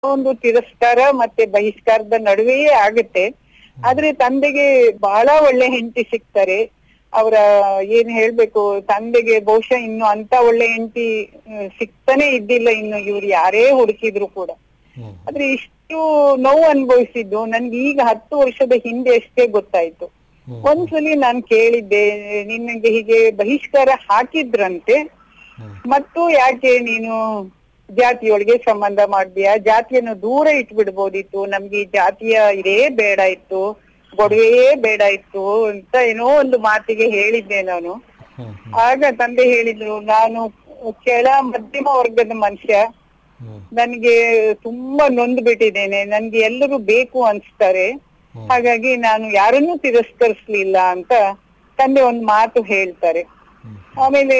ಒಂದು ತಿರಸ್ಕಾರ ಮತ್ತೆ ಬಹಿಷ್ಕಾರದ ನಡುವೆಯೇ ಆಗುತ್ತೆ ಆದ್ರೆ ತಂದೆಗೆ ಬಹಳ ಒಳ್ಳೆ ಹೆಂಡತಿ ಸಿಗ್ತಾರೆ ಅವರ ಏನ್ ಹೇಳ್ಬೇಕು ತಂದೆಗೆ ಬಹುಶಃ ಇನ್ನು ಅಂತ ಒಳ್ಳೆ ಹೆಂಡತಿ ಸಿಗ್ತಾನೆ ಇದ್ದಿಲ್ಲ ಇನ್ನು ಇವ್ರು ಯಾರೇ ಹುಡುಕಿದ್ರು ಕೂಡ ಹ್ಮ್. ಆದ್ರೆ ಇಷ್ಟು ನೋವು ಅನುಭವಿಸಿದ್ದು ನನ್ಗೆ ಈಗ ಹತ್ತು ವರ್ಷದ ಹಿಂದೆ ಅಷ್ಟೇ ಗೊತ್ತಾಯ್ತು ಹ್ಮ್. ಒಂದ್ಸಲಿ ನಾನ್ ಕೇಳಿದ್ದೆ ನಿನಗೆ ಹೀಗೆ ಬಹಿಷ್ಕಾರ ಹಾಕಿದ್ರಂತೆ ಹ್ಮ್. ಮತ್ತು ಯಾಕೆ ನೀನು ಜಾತಿಯೊಳಗೆ ಸಂಬಂಧ ಮಾಡ್ತೀಯಾ ಜಾತಿಯನ್ನು ದೂರ ಇಟ್ಬಿಡ್ಬೋದಿತ್ತು ನಮ್ಗೆ ಈ ಜಾತಿಯ ಇದೇ ಬೇಡ ಇತ್ತು ಗೊಡವೆಯೇ ಬೇಡ ಇತ್ತು ಅಂತ ಏನೋ ಒಂದು ಮಾತಿಗೆ ಹೇಳಿದ್ದೆ ನಾನು ಹ್ಮ್. ಹ್ಮ್. ಆಗ ತಂದೆ ಹೇಳಿದ್ರು ನಾನು ಕೆಳ ಮಧ್ಯಮ ವರ್ಗದ ಮನುಷ್ಯ ಹ್ಮ್. ನನ್ಗೆ ತುಂಬಾ ನೊಂದು ಬಿಟ್ಟಿದ್ದೇನೆ ನನ್ಗೆ ಎಲ್ಲರೂ ಬೇಕು ಅನ್ಸ್ತಾರೆ ಹ್ಮ್. ಹಾಗಾಗಿ ನಾನು ಯಾರನ್ನೂ ತಿರಸ್ಕರಿಸ್ಲಿಲ್ಲ ಅಂತ ತಂದೆ ಒಂದ್ ಮಾತು ಹೇಳ್ತಾರೆ ಹ್ಮ್. ಆಮೇಲೆ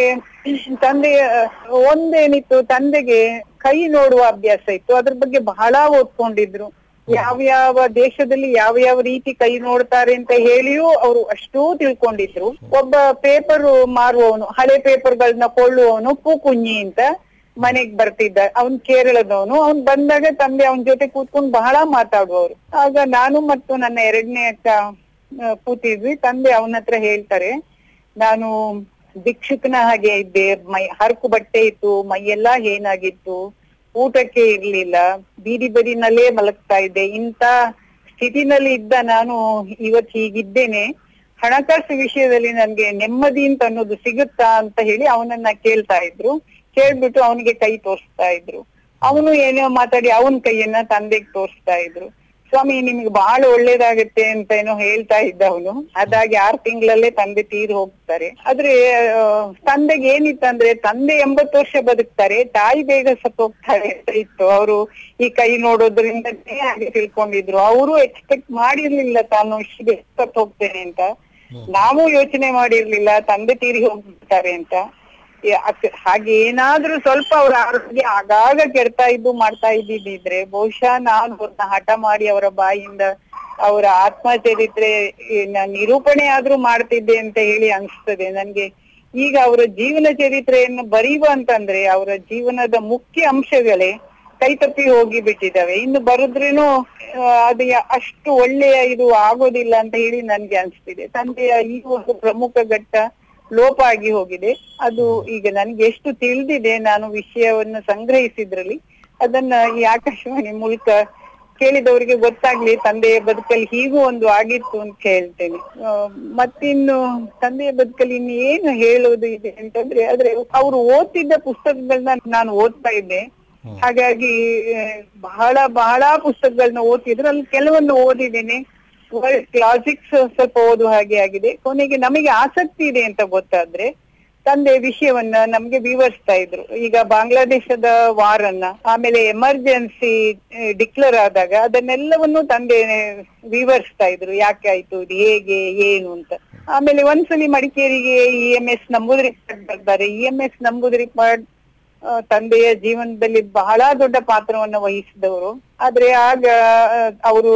ತಂದೆ ಒಂದೇನಿತ್ತು ತಂದೆಗೆ ಕೈ ನೋಡುವ ಅಭ್ಯಾಸ ಇತ್ತು ಅದ್ರ ಬಗ್ಗೆ ಬಹಳ ಓದ್ಕೊಂಡಿದ್ರು ಯಾವ ಯಾವ ದೇಶದಲ್ಲಿ ಯಾವ ಯಾವ ರೀತಿ ಕೈ ನೋಡ್ತಾರೆ ಅಂತ ಹೇಳಿಯೂ ಅವರು ಅಷ್ಟೂ ತಿಳ್ಕೊಂಡಿದ್ರು ಒಬ್ಬ ಪೇಪರ್ ಮಾರುವವನು ಹಳೆ ಪೇಪರ್ಗಳನ್ನ ಕೊಳ್ಳುವವನು ಪೂಕುഞ്ഞಿ ಅಂತ ಮನೆಗ್ ಬರ್ತಿದ್ದ ಅವನ್ ಕೇರಳದವನು ಅವ್ನ್ ಬಂದಾಗ ತಂದೆ ಅವನ ಜೊತೆ ಕೂತ್ಕೊಂಡು ಬಹಳ ಮಾತಾಡುವವರು ಆಗ ನಾನು ಮತ್ತು ನನ್ನ ಎರಡನೇ ಅಕ್ಕ ಆ, ಕೂತಿದ್ವಿ ತಂದೆ ಅವನ ಹತ್ರ ಹೇಳ್ತಾರೆ ನಾನು ಭಿಕ್ಷುಕನ ಹಾಗೆ ಇದ್ದೆ ಮೈ ಹರಕು ಬಟ್ಟೆ ಇತ್ತು ಮೈಯೆಲ್ಲ ಏನಾಗಿತ್ತು ಊಟಕ್ಕೆ ಇರ್ಲಿಲ್ಲ ಬೀದಿ ಬದಿನಲ್ಲೇ ಮಲಗ್ತಾ ಇದ್ದೆ ಇಂತ ಸ್ಥಿತಿನಲ್ಲಿ ಇದ್ದ ನಾನು ಇವತ್ ಹೀಗಿದ್ದೇನೆ ಹಣಕಾಸು ವಿಷಯದಲ್ಲಿ ನನ್ಗೆ ನೆಮ್ಮದಿ ಅಂತ ಅನ್ನೋದು ಸಿಗುತ್ತಾ ಅಂತ ಹೇಳಿ ಅವನನ್ನ ಕೇಳ್ತಾ ಇದ್ರು ಕೇಳ್ಬಿಟ್ಟು ಅವನಿಗೆ ಕೈ ತೋರಿಸ್ತಾ ಇದ್ರು ಅವನು ಏನೋ ಮಾತಾಡಿ ಅವನ ಕೈಯನ್ನ ತಂದೆಗೆ ತೋರಿಸ್ತಾ ಇದ್ರು ಸ್ವಾಮಿ ನಿಮ್ಗೆ ಬಹಳ ಒಳ್ಳೇದಾಗತ್ತೆ ಅಂತ ಏನೋ ಹೇಳ್ತಾ ಇದ್ದ ಅವನು ಅದಾಗಿ ಆರ್ ತಿಂಗಳಲ್ಲೇ ತಂದೆ ತೀರ್ ಹೋಗ್ತಾರೆ ಆದ್ರೆ ಆ, ತಂದೆಗೆ ಏನಿತ್ತಂದ್ರೆ ತಂದೆ ಎಂಬತ್ತು ವರ್ಷ ಬದುಕ್ತಾರೆ ತಾಯಿ ಬೇಗ ಸತ್ತೋಗ್ತಾರೆ ಅಂತ ಇತ್ತು ಅವರು ಈ ಕೈ ನೋಡೋದ್ರಿಂದನೇ ಹಾಗೆ ತಿಳ್ಕೊಂಡಿದ್ರು ಅವರು ಎಕ್ಸ್ಪೆಕ್ಟ್ ಮಾಡಿರ್ಲಿಲ್ಲ ತಾನು ಇಷ್ಟು ಬೇಗ ಸತ್ತು ಹೋಗ್ತೇನೆ ಅಂತ ನಾವು ಯೋಚನೆ ಮಾಡಿರ್ಲಿಲ್ಲ ತಂದೆ ತೀರಿ ಹೋಗ್ಬಿಡ್ತಾರೆ ಅಂತ ಯಾ- ಅಕ್- ಹಾಗೆ ಏನಾದ್ರೂ ಸ್ವಲ್ಪ ಅವ್ರ ಆರೋಗ್ಯ ಆಗಾಗ ಕೆಡ್ತಾ ಇದ್ದು ಮಾಡ್ತಾ ಇದ್ದಿದ್ರೆ ಬಹುಶಃ ನಾನು ಅವ್ರನ್ನ ಹಠ ಮಾಡಿ ಅವರ ಬಾಯಿಂದ ಅವರ ಆತ್ಮಚರಿತ್ರೆ ಏನ ನಿರೂಪಣೆ ಆದ್ರೂ ಮಾಡ್ತಿದ್ದೆ ಅಂತ ಹೇಳಿ ಅನ್ಸ್ತದೆ ನನ್ಗೆ ಈಗ ಅವರ ಜೀವನ ಚರಿತ್ರೆಯನ್ನು ಬರೀವ ಅಂತಂದ್ರೆ ಅವರ ಜೀವನದ ಮುಖ್ಯ ಅಂಶಗಳೇ ಕೈ ತಪ್ಪಿ ಹೋಗಿ ಬಿಟ್ಟಿದ್ದಾವೆ ಇನ್ನು ಬರುದ್ರೇನು ಆ, ಅದು ಯಾ- ಅಷ್ಟು ಒಳ್ಳೆಯ ಇದು ಆಗೋದಿಲ್ಲ ಅಂತ ಹೇಳಿ ನನ್ಗೆ ಅನ್ಸ್ತಿದೆ ತಂದೆಯ ಈ ಒಂದು ಪ್ರಮುಖ ಘಟ್ಟ ಲೋಪ ಆಗಿ ಹೋಗಿದೆ ಅದು ಈಗ ನನ್ಗೆ ಎಷ್ಟು ತಿಳಿದಿದೆ ನಾನು ವಿಷಯವನ್ನು ಸಂಗ್ರಹಿಸಿದ್ರಲ್ಲಿ ಅದನ್ನ ಈ ಆಕಾಶವಾಣಿ ಮೂಲಕ ಕೇಳಿದವರಿಗೆ ಗೊತ್ತಾಗ್ಲಿ ತಂದೆಯ ಬದುಕಲ್ಲಿ ಹೀಗೂ ಒಂದು ಆಗಿತ್ತು ಅಂತ ಹೇಳ್ತೇನೆ ಆ, ಮತ್ತಿನ್ನು ತಂದೆಯ ಬದುಕಲ್ಲಿ ಇನ್ನು ಏನು ಹೇಳೋದು ಇದೆ ಅಂತಂದ್ರೆ ಆದ್ರೆ ಅವರು ಓದ್ತಿದ್ದ ಪುಸ್ತಕಗಳನ್ನ ನಾನು ಓದ್ತಾ ಇದ್ದೆ ಹಾಗಾಗಿ ಆ, ಬಹಳ ಬಹಳ ಪುಸ್ತಕಗಳನ್ನ ಓದ್ತಿದ್ರು ಅಲ್ಲಿ ಕೆಲವನ್ನು ಓದಿದ್ದೇನೆ ವರ್ಲ್ಡ್ ಕ್ಲಾಸಿಕ್ಸ್ ಸ್ವಲ್ಪ ಓದುವ ಹಾಗೆ ಆಗಿದೆ ಕೊನೆಗೆ ನಮಗೆ ಆಸಕ್ತಿ ಇದೆ ಅಂತ ಗೊತ್ತಾದ್ರೆ ತಂದೆ ವಿಷಯವನ್ನ ನಮ್ಗೆ ವಿವರಿಸ್ತಾ ಇದ್ರು ಈಗ ಬಾಂಗ್ಲಾದೇಶದ ವಾರನ್ನ ಆಮೇಲೆ ಎಮರ್ಜೆನ್ಸಿ ಡಿಕ್ಲೇರ್ ಆದಾಗ ಅದನ್ನೆಲ್ಲವನ್ನು ತಂದೆ ವಿವರಿಸ್ತಾ ಇದ್ರು ಯಾಕೆ ಆಯ್ತು ಇದು ಹೇಗೆ ಏನು ಅಂತ ಆಮೇಲೆ ಒಂದ್ಸಲಿ ಮಡಿಕೇರಿಗೆ ಇ ಎಂ ಎಸ್ ನಂಬೂದಿರಿಪಾಡ್ ಬರ್ತಾರೆ ಇ ಎಂ ಎಸ್ ನಂಬೂದಿರಿಪಾಡ್ ಆ, ತಂದೆಯ ಜೀವನದಲ್ಲಿ ಬಹಳ ದೊಡ್ಡ ಪಾತ್ರವನ್ನು ವಹಿಸಿದವರು ಆದ್ರೆ ಆಗ ಅವರು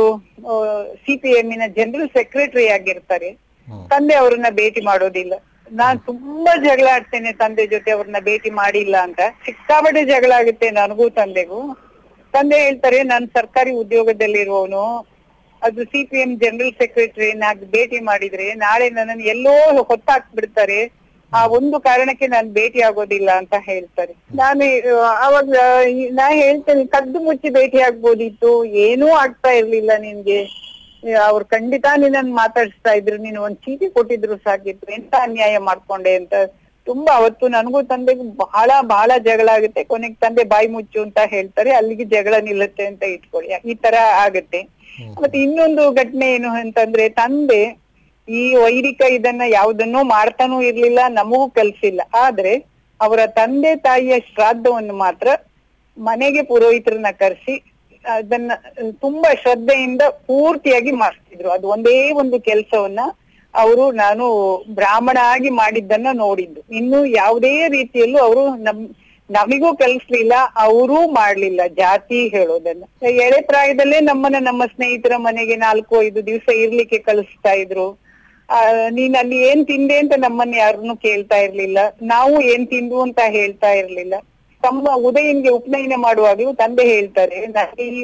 ಸಿ ಪಿ ಎಮ್ಮಿನ ಜನರಲ್ ಸೆಕ್ರೆಟರಿ ಆಗಿರ್ತಾರೆ ತಂದೆ ಅವ್ರನ್ನ ಭೇಟಿ ಮಾಡೋದಿಲ್ಲ ನಾನ್ ತುಂಬಾ ಜಗಳ ಆಡ್ತೇನೆ ತಂದೆ ಜೊತೆ ಅವ್ರನ್ನ ಭೇಟಿ ಮಾಡಿಲ್ಲ ಅಂತ ಸಿಕ್ಕಾಪಟ್ಟೆ ಜಗಳ ಆಗುತ್ತೆ ನನಗೂ ತಂದೆಗೂ ತಂದೆ ಹೇಳ್ತಾರೆ ನಾನ್ ಸರ್ಕಾರಿ ಉದ್ಯೋಗದಲ್ಲಿರುವವನು ಅದು C P M general secretary ನಾಗ್ ಭೇಟಿ ಮಾಡಿದ್ರೆ ನಾಳೆ ನನ್ನನ್ನು ಎಲ್ಲೋ ಹೊತ್ತಾಕ್ಬಿಡ್ತಾರೆ ಆ ಒಂದು ಕಾರಣಕ್ಕೆ ನಾನು ಭೇಟಿ ಆಗೋದಿಲ್ಲ ಅಂತ ಹೇಳ್ತಾರೆ ನಾನು ಆ, ಅವಾಗ ಈ- ನಾ ಹೇಳ್ತೇನೆ ಕದ್ದು ಮುಚ್ಚಿ ಭೇಟಿ ಆಗ್ಬೋದಿತ್ತು ಏನೂ ಆಗ್ತಾ ಇರ್ಲಿಲ್ಲ ನಿನ್ಗೆ ಅವ್ರು ಖಂಡಿತ ನಿನ್ನನ್ ಮಾತಾಡಿಸ್ತಾ ಇದ್ರು ನೀನು ಒಂದ್ ಚೀಟಿ ಕೊಟ್ಟಿದ್ರು ಸಾಕಿತ್ತು ಎಂತ ಅನ್ಯಾಯ ಮಾಡ್ಕೊಂಡೆ ಅಂತ ತುಂಬಾ ಅವತ್ತು ನನಗೂ ತಂದೆಗೂ ಬಹಳ ಬಹಳ ಜಗಳ ಆಗುತ್ತೆ ಕೊನೆಗೆ ತಂದೆ ಬಾಯಿ ಮುಚ್ಚು ಅಂತ ಹೇಳ್ತಾರೆ ಅಲ್ಲಿಗೆ ಜಗಳ ನಿಲ್ಲುತ್ತೆ ಅಂತ ಇಟ್ಕೊಳ್ಳಿ ಈ ತರ ಆಗುತ್ತೆ ಮತ್ತೆ ಇನ್ನೊಂದು ಘಟನೆ ಏನು ಅಂತಂದ್ರೆ ತಂದೆ ಈ ವೈದಿಕ ಇದನ್ನ ಯಾವ್ದನ್ನೂ ಮಾಡ್ತಾನೂ ಇರ್ಲಿಲ್ಲ ನಮಗೂ ಕಲ್ಸಿಲ್ಲ ಆದ್ರೆ ಅವರ ತಂದೆ ತಾಯಿಯ ಶ್ರಾದ್ದವನ್ನು ಮಾತ್ರ ಮನೆಗೆ ಪುರೋಹಿತರನ್ನ ಕರೆಸಿ ಅದನ್ನ ತುಂಬಾ ಶ್ರದ್ಧೆಯಿಂದ ಪೂರ್ತಿಯಾಗಿ ಮಾಡಿಸ್ತಿದ್ರು ಅದು ಒಂದೇ ಒಂದು ಕೆಲಸವನ್ನ ಅವರು ನಾನು ಬ್ರಾಹ್ಮಣ ಆಗಿ ಮಾಡಿದ್ದನ್ನ ನೋಡಿದ್ದು ಇನ್ನು ಯಾವುದೇ ರೀತಿಯಲ್ಲೂ ಅವರು ನಮ್ ನಮಿಗೂ ಕಲಿಸ್ಲಿಲ್ಲ ಅವರೂ ಮಾಡ್ಲಿಲ್ಲ ಜಾತಿ ಹೇಳೋದನ್ನ ಎಳೆ ಪ್ರಾಯದಲ್ಲೇ ನಮ್ಮನ್ನ ನಮ್ಮ ಸ್ನೇಹಿತರ ಮನೆಗೆ ನಾಲ್ಕು ಐದು ದಿವಸ ಇರ್ಲಿಕ್ಕೆ ಕಲಿಸ್ತಾ ಇದ್ರು ಆ, ನೀನ್ ಅಲ್ಲಿ ಏನ್ ತಿಂದೆ ಅಂತ ನಮ್ಮನ್ನ ಯಾರನ್ನು ಕೇಳ್ತಾ ಇರ್ಲಿಲ್ಲ ನಾವು ಏನ್ ತಿಂದು ಅಂತ ಹೇಳ್ತಾ ಇರ್ಲಿಲ್ಲ ತಮ್ಮ ಉದಯನ್ಗೆ ಉಪನಯನ ಮಾಡುವಾಗ್ಲೂ ತಂದೆ ಹೇಳ್ತಾರೆ ನನಗೆ ಈ